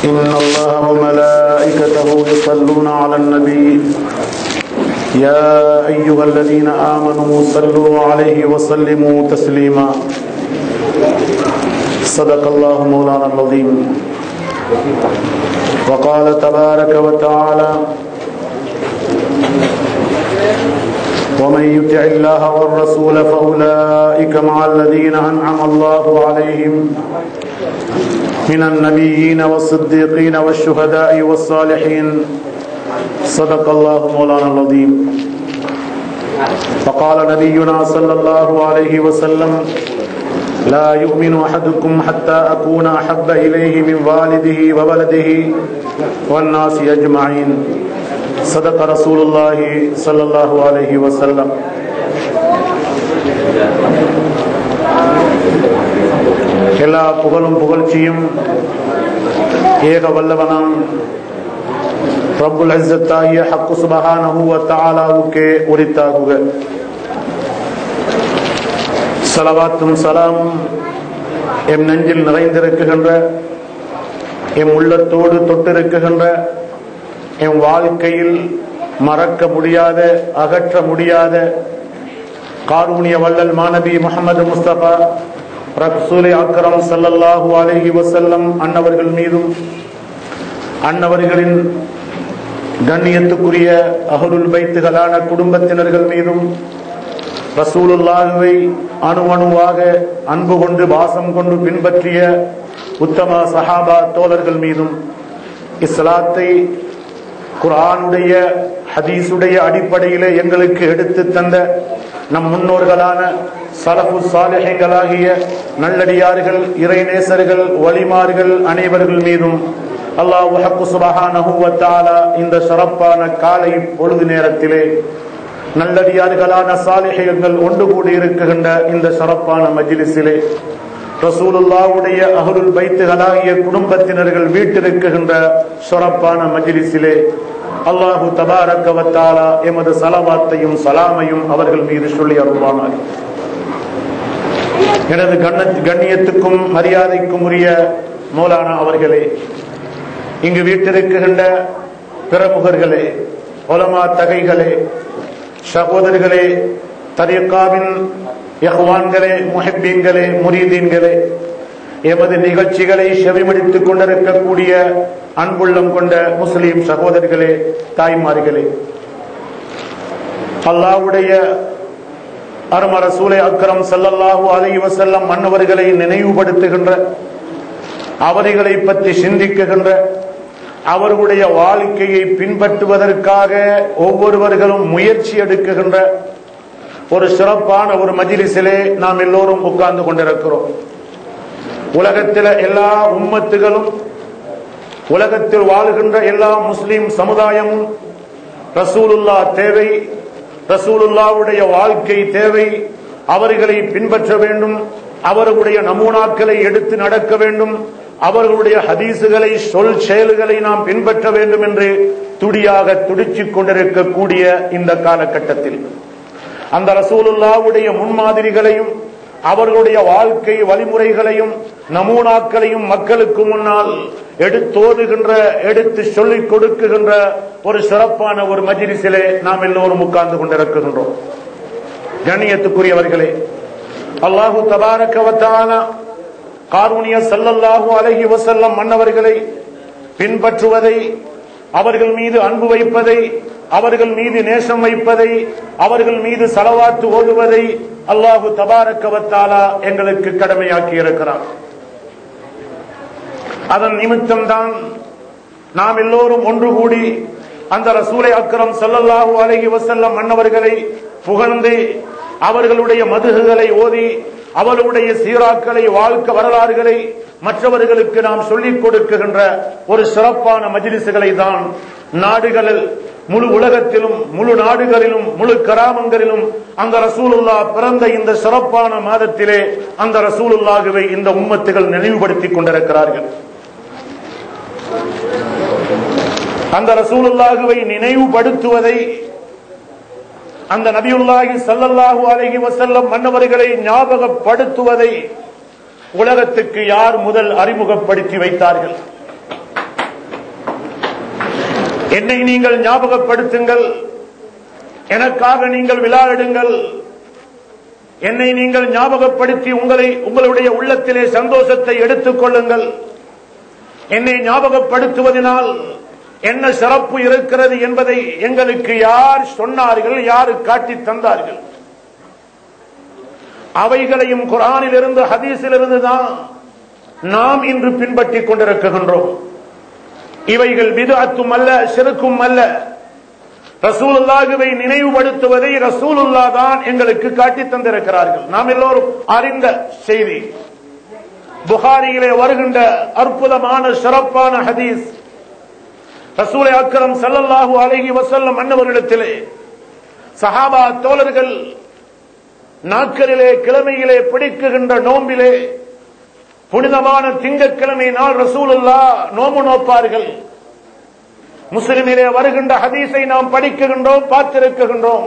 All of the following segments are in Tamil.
إن الله وملائكته يصلون على النبي يا أيها الذين آمنوا صلوا عليه وسلموا تسليما صدق الله مولانا العظيم وقال تبارك وتعالى ومن يطع الله والرسول فأولئك مع الذين أنعم الله عليهم من النبيين والصديقين والشهداء والصالحين صدق الله مولانا العظيم وقال نبينا صلى الله عليه وسلم لا يؤمن أحدكم حتى أكون أحب إليه من والده وولده والناس أجمعين صدق رسول الله صلى الله عليه وسلم எல்லா புகழும் புகழ்ச்சியும் ஏக வல்லவனாம் ரப்புல் அஸ்ஸத்தாகிய ஹக்கு சுபஹானஹு வ தஆலாவுக்கே உரித்தாகுக சலவாத்தும் சலாமும் எம் நெஞ்சில் நிறைந்திருக்குகின்ற எம் உள்ளத்தோடு தொட்டிருக்குகின்ற எம் வாழ்க்கையில் மறக்க முடியாத அகற்ற முடியாத காரூணிய வள்ளல் மாணவி முகமது முஸ்தபா ரசூலை அக்ரம் சல்லல்லாஹு அலைஹி வசல்லம் அன்னவர்கள் மீதும் அன்னவர்களின் கண்ணியத்துக்குரிய அகருள் பைத்துகளான குடும்பத்தினர்கள் மீதும் ரசூலுல்லாஹுவை அணு அணுவாக அன்பு கொண்டு வாசம் கொண்டு பின்பற்றிய உத்தம சஹாபா தோழர்கள் மீதும் இஸ்லாத்தை குரானுடைய ஹதீஸுடைய அடிப்படையிலே எங்களுக்கு எடுத்து தந்த நம் முன்னோர்களான சலபு சாலிஹங்களாகிய நல்லடியார்கள் இறைநேசர்கள் வலிமார்கள் அனைவர்கள் மீதும் அல்லாஹு சுபஹானஹு வ தஆலா இந்த சிறப்பான காலை பொழுது நேரத்திலே நல்லடியார்களான சாலிஹங்கள் ஒன்று கூடி இருக்குகின்ற இந்த சிறப்பான மஜ்லிஸிலே ரசூலுல்லாவுடைய அகருள் பைத்துகளாகிய குடும்பத்தினர்கள் வீட்டிருக்குகின்ற சிறப்பான மஜ்லிஸிலே அல்லாஹு தபாரக்கவத்தாலா எமது சலவாத்தையும் சலாமையும் அவர்கள் மீது சொல்லி அருள்வானார் எனது கண்ண கண்ணியத்துக்கும் மரியாதைக்கும் உரிய மௌலானா அவர்களே இங்கு வீட்டிருக்குகின்ற பிரமுகர்களே ஒலமா தகைகளே சகோதரர்களே தரீக்காவின் யஹ்வான்களே முஹிப்பீன்களே முரீதீன்களே எமது நிகழ்ச்சிகளை செவிமடித்துக் கொண்டிருக்கக்கூடிய அன்புள்ளம் கொண்ட முஸ்லீம் சகோதரர்களே தாய்மார்களே அல்லாவுடைய அருமர சூலை அக்கரம் சல்லல்லாஹு அலை வசல்லம் மன்னவர்களை நினைவுபடுத்துகின்ற அவர்களை பற்றி சிந்திக்குகின்ற அவர்களுடைய வாழ்க்கையை பின்பற்றுவதற்காக ஒவ்வொருவர்களும் முயற்சி எடுக்குகின்ற ஒரு சிறப்பான ஒரு மஜிலிசிலே நாம் எல்லோரும் உட்கார்ந்து கொண்டிருக்கிறோம் உலகத்தில் எல்லா உம்மத்துகளும் உலகத்தில் வாழுகின்ற எல்லா முஸ்லிம் சமுதாயமும் ரசூலுல்லா தேவை ரசூலுல்லாவுடைய வாழ்க்கை தேவை அவர்களை பின்பற்ற வேண்டும் அவர்களுடைய நமூனாக்களை எடுத்து நடக்க வேண்டும் அவர்களுடைய ஹதீசுகளை சொல் செயல்களை நாம் பின்பற்ற வேண்டும் என்று துடியாக துடிச்சுக் கொண்டிருக்கக்கூடிய இந்த காலகட்டத்தில் அந்த ரசூலுல்லாவுடைய முன்மாதிரிகளையும் அவர்களுடைய வாழ்க்கை வழிமுறைகளையும் நமூனாக்களையும் மக்களுக்கு முன்னால் எடுத்தோதுகின்ற எடுத்து சொல்லிக் கொடுக்குகின்ற ஒரு சிறப்பான ஒரு மஜிலிசிலே நாம் எல்லோரும் உட்கார்ந்து கொண்டிருக்கின்றோம் கண்ணியத்துக்குரியவர்களே அல்லாஹு தபாரக்கவத்தான காரூணிய சல்லல்லாஹு அலஹி வசல்லம் மன்னவர்களை பின்பற்றுவதை அவர்கள் மீது அன்பு வைப்பதை அவர்கள் மீது நேசம் வைப்பதை அவர்கள் மீது செலவாத்து ஓடுவதை அல்லாஹு தபாரக்கவத்தாலா எங்களுக்கு கடமையாக்கி இருக்கிறார் அதன் நிமித்தம்தான் நாம் எல்லோரும் ஒன்று கூடி அந்த ரசூலை அக்கரம் சல்லல்லாஹு அலஹி வசல்லம் மன்னவர்களை புகழ்ந்து அவர்களுடைய மதுகுகளை ஓதி அவர்களுடைய சீராக்களை வாழ்க்கை வரலாறுகளை மற்றவர்களுக்கு நாம் சொல்லிக் கொடுக்குகின்ற ஒரு சிறப்பான மஜிலிசுகளை தான் நாடுகளில் முழு உலகத்திலும் முழு நாடுகளிலும் முழு கிராமங்களிலும் அந்த ரசூலுல்லா பிறந்த இந்த சிறப்பான மாதத்திலே அந்த ரசூலுல்லாகவே இந்த உம்மத்துகள் நினைவுபடுத்திக் கொண்டிருக்கிறார்கள் அந்த ரசூலுல்லாஹுவை நினைவுபடுத்துவதை அந்த நபியுல்லாஹி ஸல்லல்லாஹு அலைஹி வஸல்லம் மன்னவர்களை ஞாபகப்படுத்துவதை உலகத்துக்கு யார் முதல் அறிமுகப்படுத்தி வைத்தார்கள் என்னை நீங்கள் ஞாபகப்படுத்துங்கள் எனக்காக நீங்கள் விளையாடுங்கள் என்னை நீங்கள் ஞாபகப்படுத்தி உங்களை உங்களுடைய உள்ளத்திலே சந்தோஷத்தை எடுத்துக் கொள்ளுங்கள் என்னை ஞாபகப்படுத்துவதனால் என்ன சிறப்பு இருக்கிறது என்பதை எங்களுக்கு யார் சொன்னார்கள் யாரு காட்டி தந்தார்கள் அவைகளையும் குரானிலிருந்து ஹதீஸிலிருந்து தான் நாம் இன்று பின்பற்றிக் கொண்டிருக்கின்றோம் இவைகள் விதத்தும் அல்ல சிறுக்கும் அல்ல ரசூலுல்லாஹுவை நினைவுபடுத்துவதை ரசூலுல்லா தான் எங்களுக்கு காட்டி தந்திருக்கிறார்கள் நாம் எல்லோரும் அறிந்த செய்தி புகாரியிலே வருகின்ற அற்புதமான சிறப்பான ஹதீஸ் ரசூலை அக்கரம் சல்லல்லாஹு அலைஹி வசல்லம் அன்னவரிடத்திலே சஹாபா தோழர்கள் நாட்களிலே கிழமையிலே பிடிக்குகின்ற நோம்பிலே புனிதமான திங்கட்கிழமை நாள் ரசூலுல்லா நோம்பு நோப்பார்கள் முஸ்லிமிலே வருகின்ற ஹதீஸை நாம் படிக்குகின்றோம் பார்த்திருக்குகின்றோம்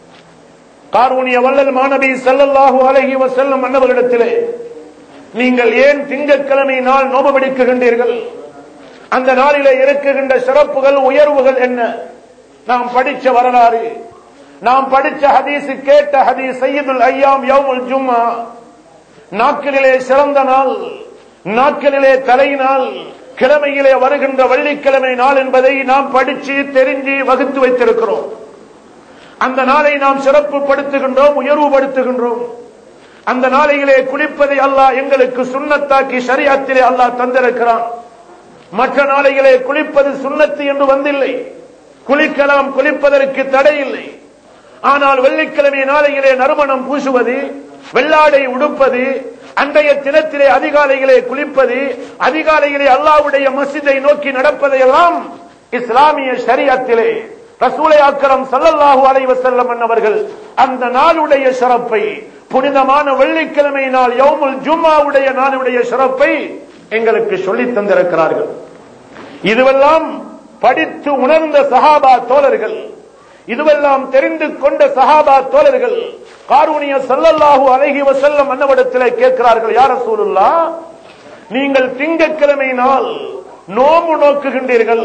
காரூணிய வல்லல் மாணவி செல்லல்லாஹு அலஹி வசல்லம் அன்னவர்களிடத்திலே நீங்கள் ஏன் திங்கட்கிழமை நாள் நோம்பு பிடிக்குகின்றீர்கள் அந்த நாளிலே இருக்குகின்ற சிறப்புகள் உயர்வுகள் என்ன நாம் படிச்ச வரலாறு நாம் படிச்ச ஹதீஸ் கேட்ட ஹதீஸ் சையதுல் ஐயாம் யவுல் ஜும்மா நாட்களிலே சிறந்த நாள் நாட்களிலே தலை நாள் கிழமையிலே வருகின்ற வெள்ளிக்கிழமை நாள் என்பதை நாம் படிச்சு தெரிஞ்சு வகுத்து வைத்திருக்கிறோம் அந்த நாளை நாம் சிறப்பு படுத்துகின்றோம் உயர்வுபடுத்துகின்றோம் அந்த நாளையிலே குளிப்பதை அல்லாஹ் எங்களுக்கு சுண்ணத்தாக்கி ஷரியாத்திலே அல்லாஹ் தந்திருக்கிறான் மற்ற நாளைகளே குளிப்பது சுண்ணத்து என்று வந்தில்லை குளிக்கலாம் குளிப்பதற்கு தடை இல்லை ஆனால் வெள்ளிக்கிழமை நாளையிலே நறுமணம் பூசுவது வெள்ளாடை உடுப்பது அன்றைய தினத்திலே அதிகாலையிலே குளிப்பது அதிகாலையிலே அல்லாவுடைய மசிதை நோக்கி நடப்பதையெல்லாம் இஸ்லாமிய ஷரியத்திலே ரசூலை அக்கரம் சல்லல்லாஹு அலைவ செல்லம் அவர்கள் அந்த நாளுடைய சிறப்பை புனிதமான வெள்ளிக்கிழமை நாள் யவுமுல் ஜும்மாவுடைய நாளுடைய சிறப்பை எங்களுக்கு சொல்லித் தந்திருக்கிறார்கள் இதுவெல்லாம் படித்து உணர்ந்த சஹாபா தோழர்கள் இதுவெல்லாம் தெரிந்து கொண்ட சஹாபா தோழர்கள் காரூணிய சல்லல்லாஹு அலைஹி வசல்லம் அன்னவிடத்திலே கேட்கிறார்கள் யார சூழல்லா நீங்கள் திங்கட்கிழமை நாள் நோம்பு நோக்குகின்றீர்கள்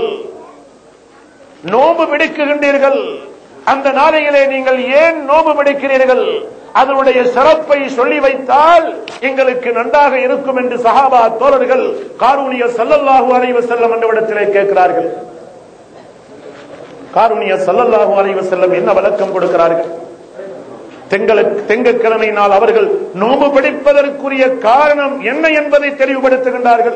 நோம்பு பிடிக்குகின்றீர்கள் அந்த நாளையிலே நீங்கள் ஏன் நோம்பு பிடிக்கிறீர்கள் அதனுடைய சிறப்பை சொல்லி வைத்தால் எங்களுக்கு நன்றாக இருக்கும் என்று சஹாபா தோழர்கள் காரூணிய சல்லல்லாஹு அலைவ செல்லம் என்னிடத்திலே கேட்கிறார்கள் காரூணிய சல்லல்லாஹு அலைவ செல்லம் என்ன விளக்கம் கொடுக்கிறார்கள் தெங்களுக்கு தெங்கக்கிழமை நாள் அவர்கள் நோம்பு பிடிப்பதற்குரிய காரணம் என்ன என்பதை தெளிவுபடுத்துகின்றார்கள்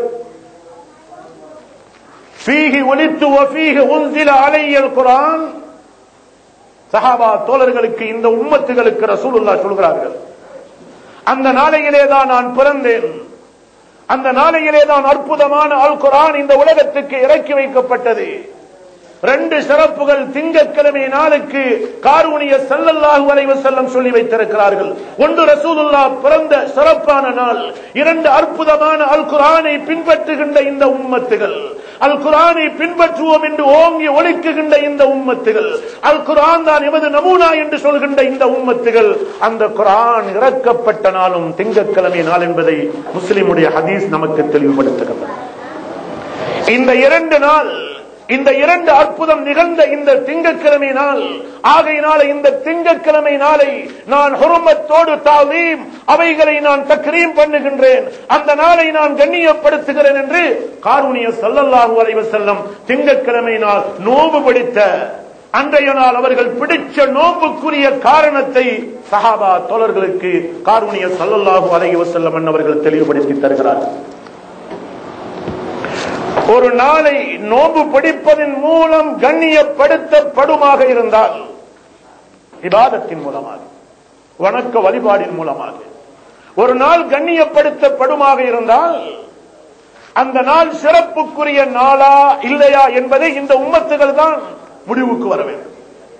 ஃபீஹி ஒலித்து ஒஃபீஹி உன்சில அலையல் குரான் சஹாபா தோழர்களுக்கு இந்த உம்மத்துகளுக்கு ரசூலுல்லா சொல்கிறார்கள் அந்த நாளையிலே தான் நான் பிறந்தேன் அந்த நாளையிலே தான் அற்புதமான அல் குரான் இந்த உலகத்துக்கு இறக்கி வைக்கப்பட்டது ரெண்டு சிறப்புகள் திங்கட்கிழமை நாளுக்கு காரூணிய சல்லல்லாஹு அலைவ செல்லம் சொல்லி வைத்திருக்கிறார்கள் ஒன்று ரசூலுல்லா பிறந்த சிறப்பான நாள் இரண்டு அற்புதமான அல் குரானை பின்பற்றுகின்ற இந்த உம்மத்துகள் அல் குரானை பின்பற்றுவோம் என்று ஓங்கி ஒழிக்குகின்ற இந்த உம்மத்துகள் அல் குரான் தான் எமது நமூனா என்று சொல்கின்ற இந்த உம்மத்துகள் அந்த குரான் இறக்கப்பட்ட நாளும் திங்கட்கிழமை நாள் என்பதை முஸ்லிமுடைய ஹதீஸ் நமக்கு தெளிவுபடுத்துகிறது இந்த இரண்டு நாள் இந்த இரண்டு அற்புதம் நிகழ்ந்த இந்த திங்கட்கிழமை நாள் ஆகையினால இந்த திங்கட்கிழமை நாளை நான் ஹுருமத்தோடு தாவீம் அவைகளை நான் தக்ரீம் பண்ணுகின்றேன் அந்த நாளை நான் கண்ணியப்படுத்துகிறேன் என்று காரூணிய சல்லல்லாஹு அலைவ செல்லம் திங்கட்கிழமை நாள் நோம்பு படித்த அன்றைய நாள் அவர்கள் பிடிச்ச நோம்புக்குரிய காரணத்தை சஹாபா தோழர்களுக்கு காரூணிய சல்லல்லாஹு அலைவ செல்லம் அவர்கள் தெளிவுபடுத்தி தருகிறார்கள் ஒரு நாளை நோம்பு பிடிப்பதன் மூலம் கண்ணியப்படுத்தப்படுமாக இருந்தால் விவாதத்தின் மூலமாக வணக்க வழிபாடின் மூலமாக ஒரு நாள் கண்ணியப்படுத்தப்படுமாக இருந்தால் அந்த நாள் சிறப்புக்குரிய நாளா இல்லையா என்பதை இந்த உம்மத்துகள் தான் முடிவுக்கு வர வேண்டும்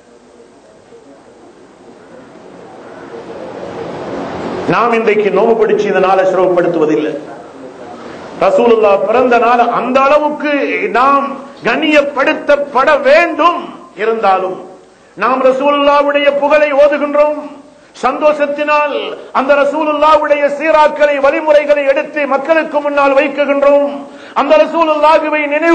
நாம் இன்றைக்கு நோம்பு பிடிச்சு இந்த நாளை சிரமப்படுத்துவதில்லை ரசூலுல்லா பிறந்த நாள் அந்த அளவுக்கு நாம் கண்ணியப்படுத்தப்பட வேண்டும் இருந்தாலும் நாம் ரசூலுல்லாவுடைய புகழை ஓதுகின்றோம் சந்தோஷத்தினால் அந்த ரசூலுல்லாவுடைய சீராக்களை வழிமுறைகளை எடுத்து மக்களுக்கு முன்னால் வைக்குகின்றோம் அந்த ரசூலுல்லாஹுவை நினைவு